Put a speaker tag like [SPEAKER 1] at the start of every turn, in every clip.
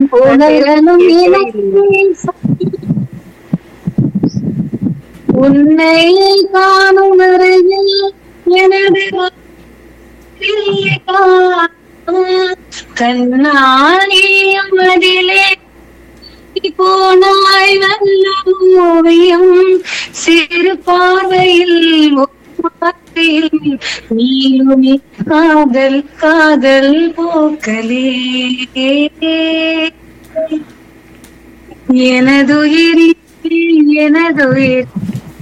[SPEAKER 1] புகழனும் எனக்கே உன்னை காணும் வரையில் எனது கண்ணாடியும் அதிலே போனாய் நல்ல ஓவியம் சிறு பார்வையில் பார்வையில் நீளுமே காதல் காதல் போக்கலே எனதுயிரி எனதுயிர்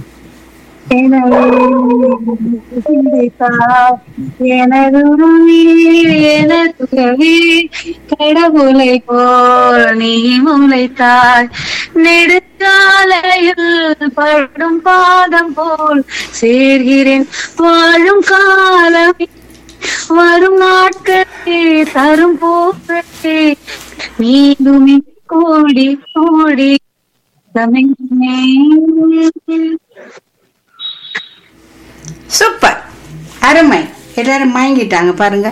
[SPEAKER 1] எனது எனதுகவி கடவுளை போல் நீ முளைத்தாய் நெடுஞ்சாலையில் படும் பாதம் போல் சேர்கிறேன் வாழும் காலம் வரும் நாட்களே தரும் போக்கே நீதுமி கோடி கோடி தமிழே
[SPEAKER 2] சூப்பர் அருமை எல்லாரும் மயங்கிட்டாங்க பாருங்க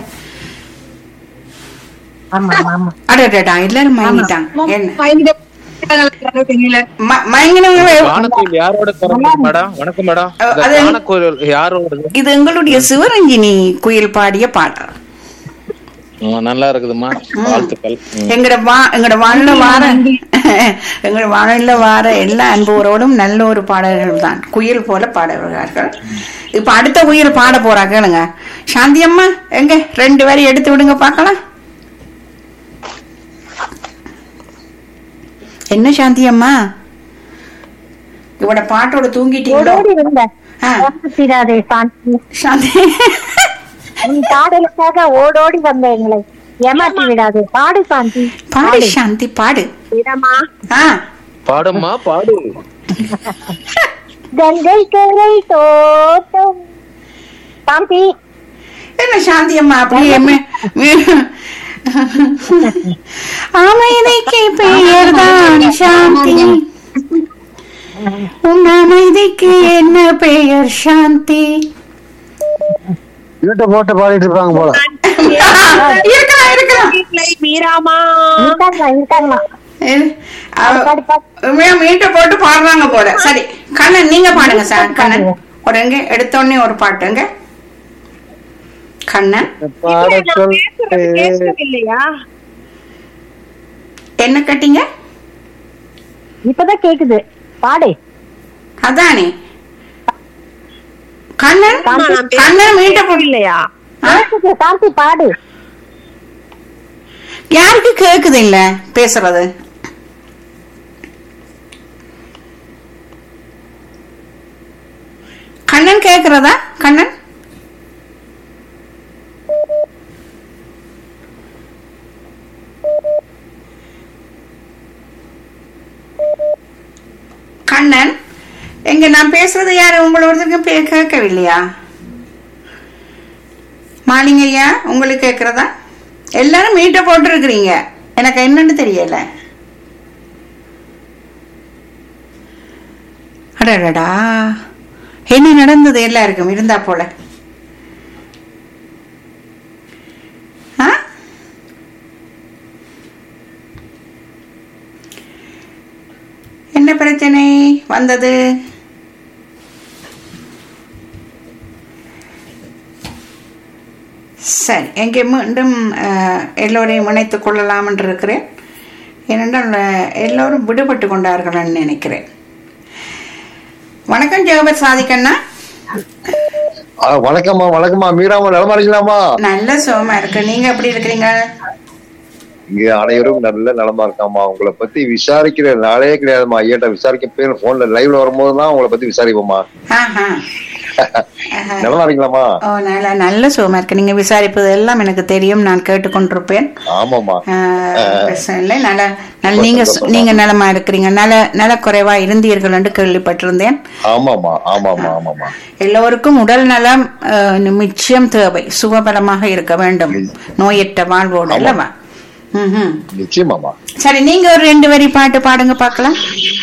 [SPEAKER 1] ஆமா ஆமா
[SPEAKER 2] அடடடா எல்லாரும் மயங்கிட்டாங்க என்ன
[SPEAKER 1] தெரியல
[SPEAKER 2] ம- மயங்கினவங்க
[SPEAKER 3] காணக்கோயில் யாரோட திறந்தது மேடம் வணக்கம் மேடம்
[SPEAKER 2] அஹ்,
[SPEAKER 3] இந்த
[SPEAKER 2] அது-
[SPEAKER 3] காணக்கோயில் யாரோடது
[SPEAKER 2] இது எங்களுடைய சிவரஞ்சினி குயில் பாடிய பாடல்
[SPEAKER 3] ஆ, நல்லா இருக்குதுமா வாழ்த்துக்கள் ம்.
[SPEAKER 2] எங்கட வா எங்கட வானில வார எங்கட வானில வார எல்லா அன்புகளோடும் நல்ல ஒரு பாடல்கள் தான் குயில் போல பாடுகிறார்கள் இப்ப அடுத்த குயில் பாட போறா கேளுங்க சாந்தி அம்மா எங்க ரெண்டு வரி எடுத்து விடுங்க பார்க்கலாம் என்ன சாந்தி அம்மா இவட பாட்டோட தூங்கிட்டீங்களோ
[SPEAKER 1] ஓடோடி வந்த
[SPEAKER 2] ஆ.
[SPEAKER 1] ஏமாத்திடாதே சாந்தி
[SPEAKER 2] சாந்தி
[SPEAKER 1] உன் பாடலுக்காக ஓடோடி வந்த எங்களை ஏமாத்தி விடாதே பாடு சாந்தி
[SPEAKER 2] பாடு சாந்தி பாடு
[SPEAKER 1] இடமா
[SPEAKER 2] ஆ
[SPEAKER 3] பாடம்மா பாடு
[SPEAKER 1] கங்கை கரை தோட்டம் சாந்தி
[SPEAKER 2] என்ன சாந்தி அம்மா அப்படியே மே- மே- அமைதிக்கு பெயர்தான் சாந்தி உன் அமைதிக்கு என்ன பெயர் சாந்தி
[SPEAKER 4] வீட்டை போட்டு பாடிட்டு இருப்பாங்க போல
[SPEAKER 2] இருக்கலாம் இருக்கலாம்
[SPEAKER 1] மீராமா இருக்காங்களா இருக்காங்களா
[SPEAKER 2] இது, அவ-
[SPEAKER 1] பாடு, பாடு.
[SPEAKER 2] உண்மையா மீட்டை போட்டு பாடுறாங்க போல சரி கண்ணன் நீங்க பாடுங்க சார் கண்ணன் ஒரு எங்க எடுத்த உடனே ஒரு பாட்டுங்க கண்ணன்
[SPEAKER 4] பாட சொல்லு
[SPEAKER 1] இல்லையா
[SPEAKER 2] என்ன கட்டிங்க
[SPEAKER 1] இப்பதான் கேக்குது பாடு
[SPEAKER 2] அதானே கண்ணன் கண்ணன் மீட்டை போட்டு
[SPEAKER 1] இல்லையா
[SPEAKER 2] ஆ?
[SPEAKER 1] கேக்குது சாந்தி பாடு
[SPEAKER 2] யாருக்கு கேக்குது இல்ல பேசுறது கண்ணன் கேக்குறதா கண்ணன் கண்ணன் எங்க நான் பேசுறது யாரு உங்களோடதுக்கும் பே- கேட்கவில்லையா மாலிங்க ஐயா உங்களுக்கு கேக்குறதா எல்லாரும் மீட்டை போட்டிருக்கிறீங்க எனக்கு என்னன்னு தெரியல அடடடா என்ன நடந்தது எல்லாருக்கும் இருந்தா போல ஆ? என்ன பிரச்சனை வந்தது சரி எங்கே மீண்டும் அஹ், எல்லோரையும் இணைத்துக் கொள்ளலாம் என்று இருக்கிறேன் ஏனென்றால் அஹ், எல்லோரும் விடுபட்டு கொண்டார்கள்னு நினைக்கிறேன் வணக்கம் ஜெகபத் சாதிக்கண்ணா
[SPEAKER 4] ஆ, வணக்கம்மா வணக்கம்மா மீராமா நலமா இருக்கலாமா
[SPEAKER 2] நல்ல சுகமா இருக்கு நீங்க எப்படி இருக்கிறீங்க
[SPEAKER 4] இங்க அனைவரும் நல்ல நலமா இருக்காமா உங்களை பத்தி விசாரிக்கிற நாளே கிடையாதுமா ஐயாட்ட விசாரிக்க பேர் போன்ல லைவ்ல வரும்போது தான் உங்களை பத்தி விசாரிப்போமா
[SPEAKER 2] ஆஹா ஆஹா.
[SPEAKER 4] நலமா இருக்கலாமா
[SPEAKER 2] ஓ நல்ல நல்ல சுகமா இருக்கு நீங்க விசாரிப்பது எல்லாம் எனக்கு தெரியும் நான் கேட்டுக்கொண்டிருப்பேன்
[SPEAKER 4] ஆமாமா
[SPEAKER 2] ஆஹ், பிரச்சனை இல்லை நல நல நீங்க நீங்க நலமா இருக்கிறீங்க நல நலக்குறைவா இருந்தீர்கள் என்று கேள்விப்பட்டிருந்தேன்
[SPEAKER 4] ஆமாமா ஆமாமா ஆமாமா
[SPEAKER 2] எல்லோருக்கும் உடல் நலம் ஆஹ், நிச்சயம் தேவை சுகபலமாக இருக்க வேண்டும் நோயற்ற வாழ்வோடு அல்லவா ம்ஹும்.
[SPEAKER 4] நிச்சயமாமா
[SPEAKER 2] சரி நீங்க ஒரு ரெண்டு வரி பாட்டு பாடுங்க பார்க்கலாம்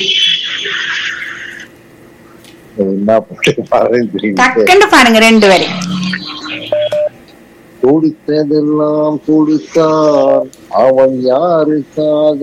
[SPEAKER 4] என்ன பாட்டு பாடுறதுன்னு தெரியல
[SPEAKER 2] டக்குன்னு பாடுங்க ரெண்டு வரி
[SPEAKER 4] கொடுத்ததெல்லாம் கொடுத்தான் அவன் யாருக்காக